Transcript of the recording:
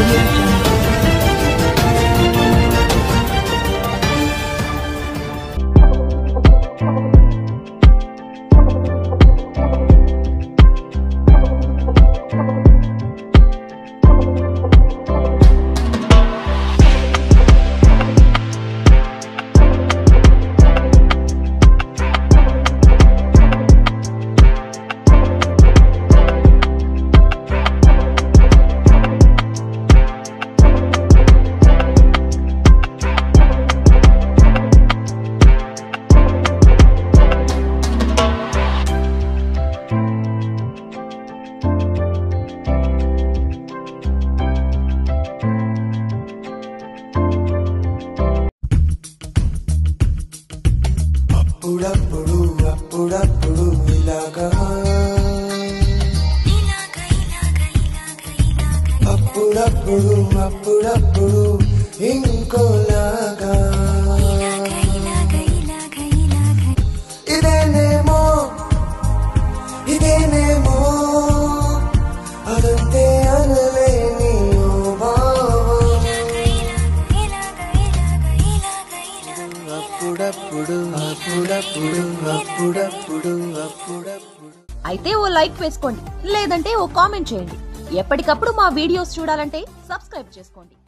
audio jungle. అప్పుడప్పుడు అప్పుడప్పుడు ఇలాగా అప్పుడప్పుడు అప్పుడప్పుడు ఇంకోలాగా ఇదేనేమో ఇదేనేమో అదంతే అనలేని ఓ భావం అప్పుడప్పుడు అప్పుడప్పుడు అప్పుడప్పుడు అప్పుడప్పుడు అయితే ఓ లైక్ వేసుకోండి లేదంటే ఓ కామెంట్ చేయండి ఎప్పటికప్పుడు మా వీడియోస్ చూడాలంటే సబ్స్క్రైబ్ చేసుకోండి